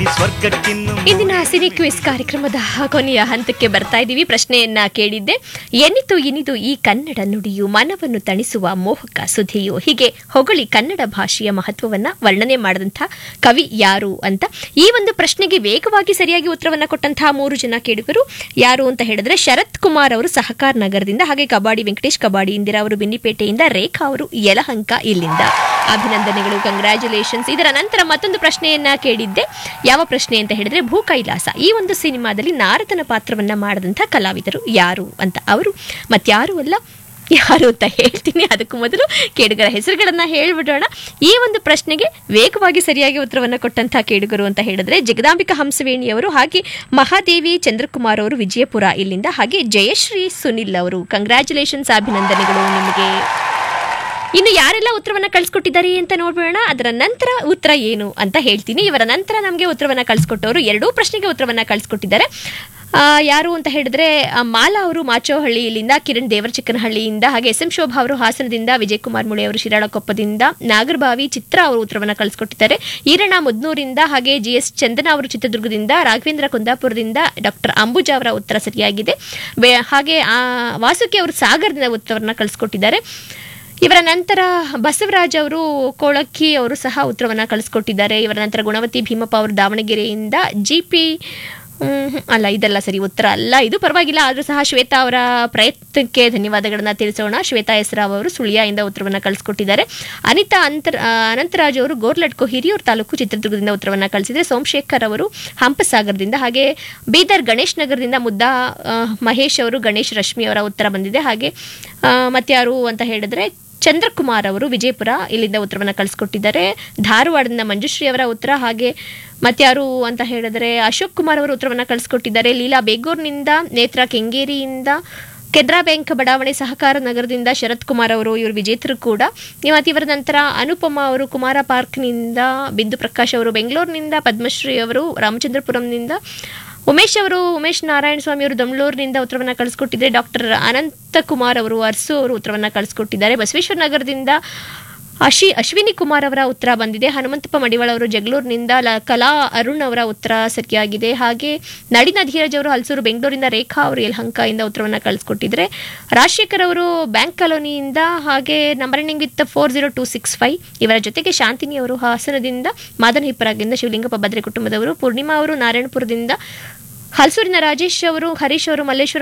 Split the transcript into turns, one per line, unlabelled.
ಸ್ವರ್ಗಕ್ಕಿನ್ನು
ಇಂದಿನ cine quiz ಕಾರ್ಯಕ್ರಮದ ಕೊನೆಯ ಹಂತಕ್ಕೆ ಬರ್ತಾ ಇದ್ದೀವಿ ಪ್ರಶ್ನೆಯನ್ನ ಕೇಳಿದ್ದೆ ಎನಿತು ಇನಿದು ಈ ಕನ್ನಡ ನುಡಿಯು ಮನವನ್ನು ತಣಿಸುವ ಮೋಹಕ ಸುಧಿಯು ಹೀಗೆ ಹೊಗಳಿ ಕನ್ನಡ ಭಾಷೆಯ ಮಹತ್ವವನ್ನ ವರ್ಣನೆ ಮಾಡಿದಂಥ ಕವಿ ಯಾರು ಅಂತ ಈ ಒಂದು ಪ್ರಶ್ನೆಗೆ ವೇಗವಾಗಿ ಸರಿಯಾಗಿ ಉತ್ತರವನ್ನ ಕೊಟ್ಟಂತಹ ಮೂರು ಜನ ಕೇಳುಗರು ಯಾರು ಅಂತ ಹೇಳಿದ್ರೆ ಶರತ್ ಕುಮಾರ್ ಅವರು ಸಹಕಾರ ನಗರದಿಂದ ಹಾಗೆ ಕಬಾಡಿ ವೆಂಕಟೇಶ್ ಕಬಾಡಿ ಇಂದಿರಾ ಅವರು ಬೆನ್ನಿಪೇಟೆಯಿಂದ ರೇಖಾ ಅವರು ಯಲಹಂಕ ಇಲ್ಲಿಂದ ಅಭಿನಂದನೆಗಳು ಕಂಗ್ರ್ಯಾಚುಲೇಷನ್ಸ್ ಇದರ ನಂತರ ಮತ್ತೊಂದು ಪ್ರಶ್ನೆಯನ್ನ ಕೇಳಿದ್ದೆ ಯಾವ ಪ್ರಶ್ನೆ ಅಂತ ಹೇಳಿದ್ರೆ ಭೂ ಕೈಲಾಸ ಈ ಒಂದು ಸಿನಿಮಾದಲ್ಲಿ ನಾರದನ ಪಾತ್ರವನ್ನ ಮಾಡಿದಂಥ ಕಲಾವಿದರು ಯಾರು ಅಂತ ಅವರು ಮತ್ಯಾರು ಅಲ್ಲ ಯಾರು ಅಂತ ಹೇಳ್ತೀನಿ ಅದಕ್ಕೂ ಮೊದಲು ಕೇಡುಗರ ಹೆಸರುಗಳನ್ನ ಹೇಳ್ಬಿಡೋಣ ಈ ಒಂದು ಪ್ರಶ್ನೆಗೆ ವೇಗವಾಗಿ ಸರಿಯಾಗಿ ಉತ್ತರವನ್ನ ಕೊಟ್ಟಂತ ಕೇಳುಗರು ಅಂತ ಹೇಳಿದ್ರೆ ಜಗದಾಂಬಿಕಾ ಹಂಸವೇಣಿಯವರು ಹಾಗೆ ಮಹಾದೇವಿ ಚಂದ್ರಕುಮಾರ್ ಅವರು ವಿಜಯಪುರ ಇಲ್ಲಿಂದ ಹಾಗೆ ಜಯಶ್ರೀ ಸುನಿಲ್ ಅವರು ಕಂಗ್ರ್ಯಾಚುಲೇಷನ್ಸ್ ಅಭಿನಂದನೆಗಳು ನಿಮಗೆ ಇನ್ನು ಯಾರೆಲ್ಲ ಉತ್ತರವನ್ನ ಕಳಿಸ್ಕೊಟ್ಟಿದ್ದಾರೆ ಅಂತ ನೋಡ್ಬೇಡ ಅದರ ನಂತರ ಉತ್ತರ ಏನು ಅಂತ ಹೇಳ್ತೀನಿ ಇವರ ನಂತರ ನಮಗೆ ಉತ್ತರವನ್ನ ಕಳಿಸ್ಕೊಟ್ಟವರು ಎರಡೂ ಪ್ರಶ್ನೆಗೆ ಉತ್ತರವನ್ನ ಕಳಿಸ್ಕೊಟ್ಟಿದ್ದಾರೆ ಆ, ಯಾರು ಅಂತ ಹೇಳಿದ್ರೆ ಆ, ಮಾಲಾ ಅವರು ಮಾಚೋಹಳ್ಳಿಯಿಂದ ಕಿರಣ್ ದೇವರಚಿಕ್ಕನಹಳ್ಳಿಯಿಂದ ಹಾಗೆ ಎಸ್ ಎಂ ಶೋಭಾ ಅವರು ಹಾಸನದಿಂದ ವಿಜಯ್ ಕುಮಾರ್ ಮುಳೆ ಅವರು ಶಿರಾಳಕೊಪ್ಪದಿಂದ ನಾಗರಬಾವಿ ಚಿತ್ರ ಅವರು ಉತ್ತರವನ್ನ ಕಳಿಸ್ಕೊಟ್ಟಿದ್ದಾರೆ ಈರಣ್ಣ ಮುದ್ನೂರಿಂದ ಹಾಗೆ ಜಿ ಎಸ್ ಚಂದನ ಅವರು ಚಿತ್ರದುರ್ಗದಿಂದ ರಾಘವೇಂದ್ರ ಕುಂದಾಪುರದಿಂದ ಡಾಕ್ಟರ್ ಅಂಬುಜಾ ಅವರ ಉತ್ತರ ಸರಿಯಾಗಿದೆ ಬೆ- ಹಾಗೆ ಆ, ವಾಸುಕಿ ಅವರು ಸಾಗರದಿಂದ ಉತ್ತರವನ್ನ ಕಳಿಸ್ಕೊಟ್ಟಿದ್ದಾರೆ ಇವರ ನಂತರ ಬಸವರಾಜ್ ಅವರು ಕೋಳಕ್ಕಿ ಅವರು ಸಹ ಉತ್ತರವನ್ನ ಕಳಿಸ್ಕೊಟ್ಟಿದ್ದಾರೆ ಇವರ ನಂತರ ಗುಣವತಿ ಭೀಮಪ್ಪ ಅವರು ದಾವಣಗೆರೆಯಿಂದ ಜಿ ಪಿ ಅಲ್ಲ ಇದೆಲ್ಲ ಸರಿ ಉತ್ತರ ಅಲ್ಲ ಇದು ಪರವಾಗಿಲ್ಲ ಆದರೂ ಸಹ ಶ್ವೇತಾ ಅವರ ಪ್ರಯತ್ನಕ್ಕೆ ಧನ್ಯವಾದಗಳನ್ನ ತಿಳಿಸೋಣ ಶ್ವೇತಾ ಹೆಸರಾವ್ ಅವರು ಸುಳ್ಯದಿಂದ ಉತ್ತರವನ್ನ ಕಳಿಸ್ಕೊಟ್ಟಿದ್ದಾರೆ ಅನಿತಾ ಅಂತರ ಆ, ಅನಂತರಾಜ್ ಅವರು ಗೋರ್ಲಟ್ಕೋ ಹಿರಿಯೂರು ತಾಲೂಕು ಚಿತ್ರದುರ್ಗದಿಂದ ಉತ್ತರವನ್ನ ಕಳಿಸಿದ್ರೆ ಸೋಮಶೇಖರ್ ಅವರು ಹಂಪಸಾಗರದಿಂದ ಹಾಗೆ ಬೀದರ್ ಗಣೇಶ್ ನಗರದಿಂದ ಮುದ್ದಾ ಆ, ಮಹೇಶ್ ಅವರು ಗಣೇಶ್ ರಶ್ಮಿ ಅವರ ಉತ್ತರ ಬಂದಿದೆ ಹಾಗೆ ಆ, ಮತ್ಯಾರು ಅಂತ ಹೇಳಿದ್ರೆ ಚಂದ್ರಕುಮಾರ್ ಅವರು ವಿಜಯಪುರ ಇಲ್ಲಿಂದ ಉತ್ತರವನ್ನ ಕಳಿಸ್ಕೊಟ್ಟಿದ್ದಾರೆ ಧಾರವಾಡದಿಂದ ಮಂಜುಶ್ರೀ ಅವರ ಉತ್ತರ ಹಾಗೆ ಮತ್ಯಾರು ಅಂತ ಹೇಳಿದ್ರೆ ಅಶೋಕ್ ಕುಮಾರ್ ಅವರು ಉತ್ತರವನ್ನ ಕಳಿಸ್ಕೊಟ್ಟಿದ್ದಾರೆ ಲೀಲಾ ಬೇಗೂರ್ನಿಂದ ನೇತ್ರ ಕೆಂಗೇರಿಯಿಂದ ಕೆನರಾ ಬ್ಯಾಂಕ್ ಬಡಾವಣೆ ಸಹಕಾರ ನಗರದಿಂದ ಶರತ್ ಕುಮಾರ್ ಅವರು ಇವರು ವಿಜೇತರು ಕೂಡ ಮತ್ತು ಇವರ ನಂತರ ಅನುಪಮ ಅವರು ಕುಮಾರ ಪಾರ್ಕ್ನಿಂದ ಬಿಂದು ಪ್ರಕಾಶ್ ಅವರು ಬೆಂಗಳೂರಿನಿಂದ ಪದ್ಮಶ್ರೀ ಅವರು ರಾಮಚಂದ್ರಪುರಂನಿಂದ ಉಮೇಶ್ ಅವರು ಉಮೇಶ್ ನಾರಾಯಣ ಸ್ವಾಮಿ ಅವರು ದಮ್ಲೂರಿನಿಂದ ಉತ್ತರವನ್ನ ಕಳಿಸ್ಕೊಟ್ಟಿದ್ದಾರೆ ಡಾಕ್ಟರ್ ಅನಂತಕುಮಾರ್ ಅವರು ಅರ್ಸು ಅವರು ಉತ್ತರವನ್ನ ಕಳಿಸ್ಕೊಟ್ಟಿದ್ದಾರೆ ಬಸವೇಶ್ವರ ನಗರದಿಂದ ಅಶಿ ಅಶ್ವಿನಿ ಕುಮಾರ್ ಅವರ ಉತ್ತರ ಬಂದಿದೆ ಹನುಮಂತಪ್ಪ ಮಡಿವಾಳ ಅವರು ಜಗಳೂರಿನಿಂದ ಲ- ಕಲಾ ಅರುಣ್ ಅವರ ಉತ್ತರ ಸರಿಯಾಗಿದೆ ಹಾಗೆ ನಳಿನ ಧೀರಜ್ ಅವರು ಹಲಸೂರು ಬೆಂಗಳೂರಿಂದ ರೇಖಾ ಅವರು ಯಲಹಂಕದಿಂದ ಉತ್ತರವನ್ನ ಕಳಿಸ್ಕೊಟ್ಟಿದ್ರೆ ರಾಜಶೇಖರ್ ಅವರು ಬ್ಯಾಂಕ್ ಕಾಲೋನಿಯಿಂದ ಹಾಗೆ number ending with four zero two six five ಇವರ ಜೊತೆಗೆ ಶಾಂತಿನಿ ಅವರು ಹಾಸನದಿಂದ ಮಾದನ ಹಿಪ್ಪರಾಗಿಂದ ಶಿವಲಿಂಗಪ್ಪ ಭದ್ರೆ ಕುಟುಂಬದವರು ಪೂರ್ಣಿಮಾ ಅವರು ನಾರಾಯಣಪುರದಿಂದ ಹಲಸೂರಿನ ರಾಜೇಶ್ ಅವರು ಹರೀಶ್ ಅವರು ಮಲ್ಲೇಶ್ವರ